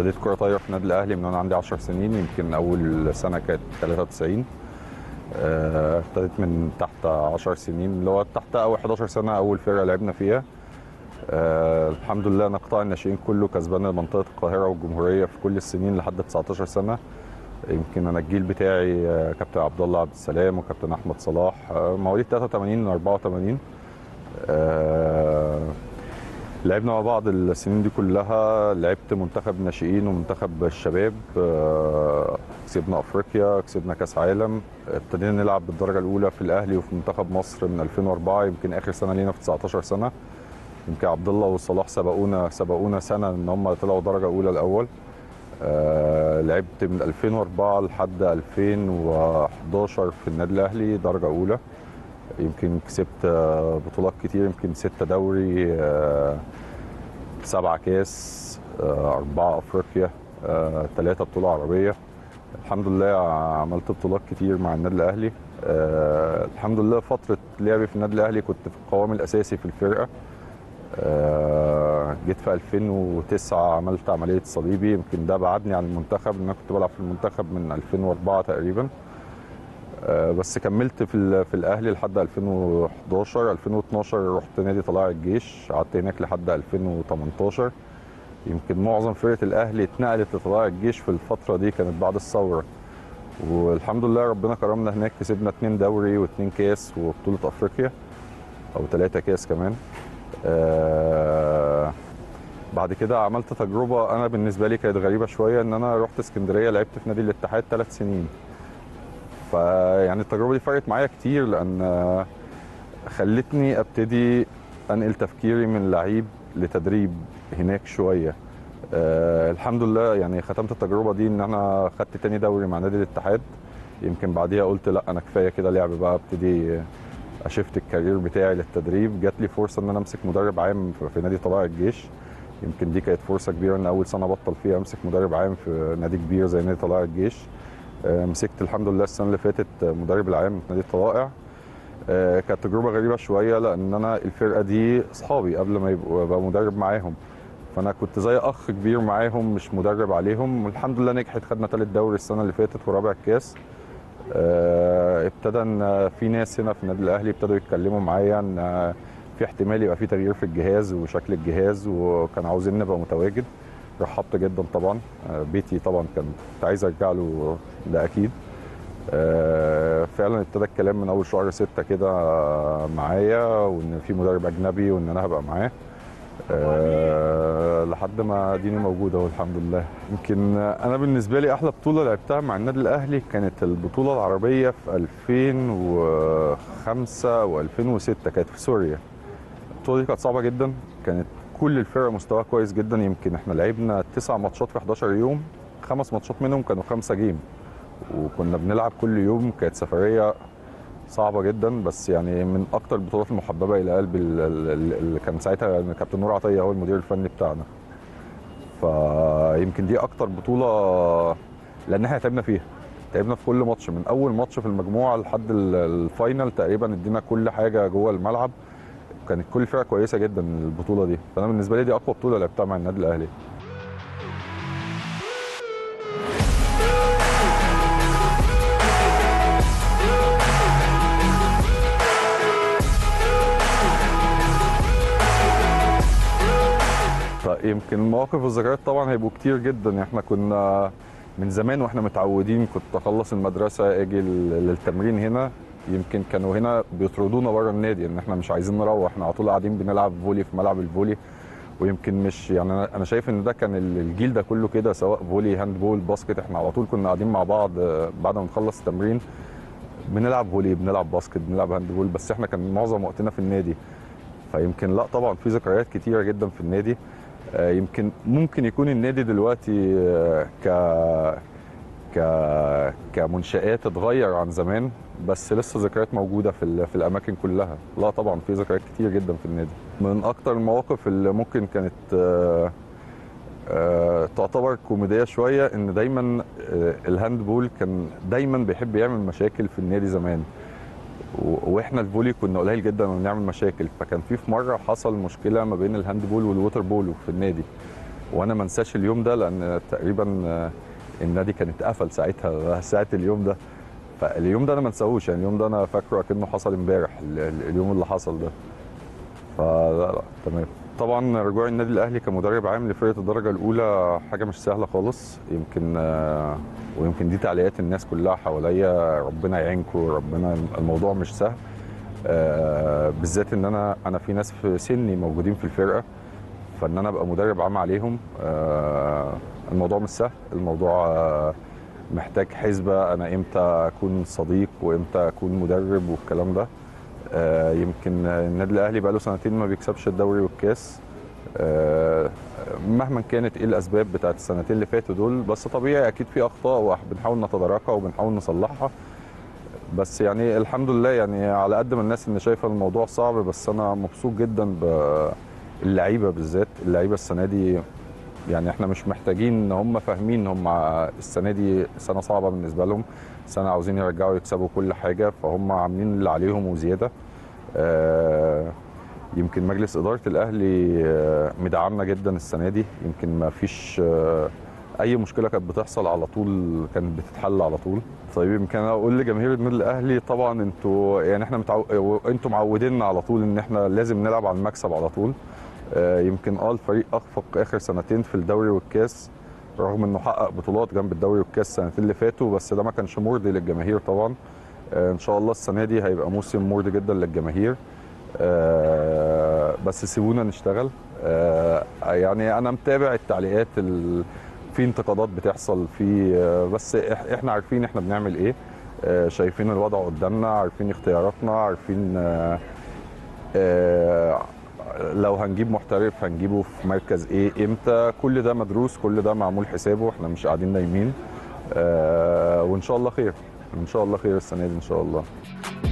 ابتديت كره طايره في النادي الاهلي من وانا عندي 10 سنين يمكن اول سنه كانت 93 آه، ابتديت من تحت 10 سنين اللي هو تحت اول 11 سنه اول فرقه لعبنا فيها آه، الحمد لله انا قطاع الناشئين كله كسبان منطقه القاهره والجمهوريه في كل السنين لحد 19 سنه يمكن انا الجيل بتاعي آه، كابتن عبد الله عبد السلام وكابتن احمد صلاح آه، مواليد 83 و 84 آه، لعبنا مع بعض السنين دي كلها لعبت منتخب ناشئين ومنتخب الشباب آه، كسبنا افريقيا كسبنا كاس عالم ابتدينا نلعب بالدرجه الاولى في الاهلي وفي منتخب مصر من 2004 يمكن اخر سنه لينا في 19 سنه يمكن عبد الله وصلاح سبقونا سبقونا سنه ان هم طلعوا درجه اولى الاول آه، لعبت من 2004 لحد 2011 في النادي الاهلي درجه اولى يمكن كسبت آه، بطولات كتير يمكن ستة دوري آه، سبعة كاس آه، أربعة أفريقيا آه، ثلاثة بطولة عربية الحمد لله عملت بطولات كتير مع النادي الأهلي آه، الحمد لله فترة لعبي في النادي الأهلي كنت في القوام الأساسي في الفرقة آه، جيت في 2009 عملت عملية صليبي يمكن ده بعدني عن المنتخب لأن أنا كنت بلعب في المنتخب من 2004 تقريبا آه، بس كملت في ال- في الاهلي لحد 2011 2012 رحت نادي طلائع الجيش قعدت هناك لحد 2018 يمكن معظم فرقه الاهلي اتنقلت لطلائع الجيش في الفتره دي كانت بعد الثوره والحمد لله ربنا كرمنا هناك كسبنا اتنين دوري واتنين كاس وبطوله افريقيا او ثلاثه كاس كمان آه بعد كده عملت تجربه انا بالنسبه لي كانت غريبه شويه ان انا رحت اسكندريه لعبت في نادي الاتحاد ثلاث سنين فيعني التجربه دي فرقت معايا كتير لان آه، خلتني ابتدي انقل تفكيري من لعيب لتدريب هناك شويه أه الحمد لله يعني ختمت التجربه دي ان انا خدت تاني دوري مع نادي الاتحاد يمكن بعديها قلت لا انا كفايه كده لعب بقى ابتدي اشفت الكارير بتاعي للتدريب جات لي فرصه ان انا امسك مدرب عام في- في نادي طلائع الجيش يمكن دي كانت فرصه كبيره ان اول سنه بطل فيها امسك مدرب عام في نادي كبير زي نادي طلائع الجيش آه، مسكت الحمد لله السنه اللي فاتت آه، مدرب العام في نادي الطلائع آه، كانت تجربه غريبه شويه لان انا الفرقه دي اصحابي قبل ما يبقوا ابقى مدرب معاهم فانا كنت زي اخ كبير معاهم مش مدرب عليهم والحمد لله نجحت خدنا ثالث دوري السنه اللي فاتت ورابع الكاس آه، ابتدى ان في ناس هنا في النادي الاهلي ابتدوا يتكلموا معايا ان آه، في احتمال يبقى في تغيير في الجهاز وشكل الجهاز وكان عاوزين نبقى متواجد رحبت جدا طبعا آه، بيتي طبعا كان كنت عايز ارجع له ده اكيد آه، فعلا ابتدى الكلام من اول شهر ستة كده آه، معايا وان في مدرب اجنبي وان انا هبقى معاه أه لحد ما ديني موجوده والحمد لله يمكن انا بالنسبه لي احلى بطوله لعبتها مع النادي الاهلي كانت البطوله العربيه في 2005 و2006 كانت في سوريا البطوله دي كانت صعبه جدا كانت كل الفرق مستواها كويس جدا يمكن احنا لعبنا تسع ماتشات في 11 يوم خمس ماتشات منهم كانوا خمسه جيم وكنا بنلعب كل يوم كانت سفريه صعبه جدا بس يعني من اكتر البطولات المحببه الى قلبي ال- ال- اللي كان ساعتها كابتن نور عطيه هو المدير الفني بتاعنا فيمكن دي اكتر بطوله لان احنا تعبنا فيها تعبنا في كل ماتش من اول ماتش في المجموعه لحد ال- الفاينل تقريبا ادينا كل حاجه جوه الملعب كانت كل فرقه كويسه جدا البطوله دي فانا بالنسبه لي دي اقوى بطوله لعبتها مع النادي الاهلي فيمكن المواقف والذكريات طبعا هيبقوا كتير جدا احنا كنا من زمان واحنا متعودين كنت اخلص المدرسه اجي ال- للتمرين هنا يمكن كانوا هنا بيطردونا بره النادي ان احنا مش عايزين نروح احنا على طول قاعدين بنلعب فولي في ملعب الفولي ويمكن مش يعني انا أنا شايف ان ده كان ال- الجيل ده كله كده سواء فولي هاند بول باسكت احنا على طول كنا قاعدين مع بعض آه، بعد ما نخلص التمرين بنلعب فولي بنلعب باسكت بنلعب هاند بول بس احنا كان معظم وقتنا في النادي فيمكن لا طبعا في ذكريات كتيره جدا في النادي آه، يمكن ممكن يكون النادي دلوقتي آه، ك ك كمنشآت اتغير عن زمان بس لسه ذكريات موجوده في ال... في الاماكن كلها لا طبعا في ذكريات كتير جدا في النادي من اكتر المواقف اللي ممكن كانت آه، آه، تعتبر كوميديه شويه ان دايما آه، الهاندبول كان دايما بيحب يعمل مشاكل في النادي زمان و- واحنا الفولي كنا قليل جدا ما بنعمل مشاكل فكان في في مره حصل مشكله ما بين الهاند بول والووتر بولو في النادي وانا ما انساش اليوم ده لان تقريبا آه، النادي كان اتقفل ساعتها ساعه اليوم ده فاليوم ده انا ما انساهوش يعني اليوم ده انا فاكره اكنه حصل امبارح ال- ال- اليوم اللي حصل ده فلا لا تمام طبعا رجوع النادي الاهلي كمدرب عام لفرقه الدرجه الاولى حاجه مش سهله خالص يمكن آه، ويمكن دي تعليقات الناس كلها حواليا ربنا يعينكم ربنا الموضوع مش سهل آه، بالذات ان انا انا في ناس في سني موجودين في الفرقه فان انا ابقى مدرب عام عليهم آه، الموضوع مش سهل الموضوع آه، محتاج حسبه انا امتى اكون صديق وامتى اكون مدرب والكلام ده آه، يمكن النادي الاهلي بقاله سنتين ما بيكسبش الدوري والكاس آه، مهما كانت ايه الاسباب بتاعت السنتين اللي فاتوا دول بس طبيعي اكيد في اخطاء وبنحاول نتداركها وبنحاول نصلحها بس يعني الحمد لله يعني على قد ما الناس اللي شايفه الموضوع صعب بس انا مبسوط جدا باللعيبه بالذات اللعيبه السنه دي يعني احنا مش محتاجين ان هم فاهمين ان هم السنه دي سنه صعبه بالنسبه لهم سنه عاوزين يرجعوا يكسبوا كل حاجه فهم عاملين اللي عليهم وزياده آه، يمكن مجلس اداره الاهلي آه، مدعمنا جدا السنه دي يمكن ما فيش آه، اي مشكله كانت بتحصل على طول كانت بتتحل على طول طيب يمكن انا اقول لجماهير النادي الاهلي طبعا انتوا يعني احنا متعو... انتوا معوديننا على طول ان احنا لازم نلعب على المكسب على طول آه، يمكن اه الفريق اخفق اخر سنتين في الدوري والكاس رغم انه حقق بطولات جنب الدوري والكاس السنتين اللي فاتوا بس ده ما كانش مرضي للجماهير طبعا آه، ان شاء الله السنه دي هيبقى موسم مرضي جدا للجماهير آه، بس سيبونا نشتغل آه، يعني انا متابع التعليقات ال... في انتقادات بتحصل في آه، بس إح- احنا عارفين احنا بنعمل ايه آه، شايفين الوضع قدامنا عارفين اختياراتنا عارفين آه، آه، لو هنجيب محترف هنجيبه في مركز ايه امتى كل ده مدروس كل ده معمول حسابه احنا مش قاعدين نايمين آه، وان شاء الله خير ان شاء الله خير السنه دي ان شاء الله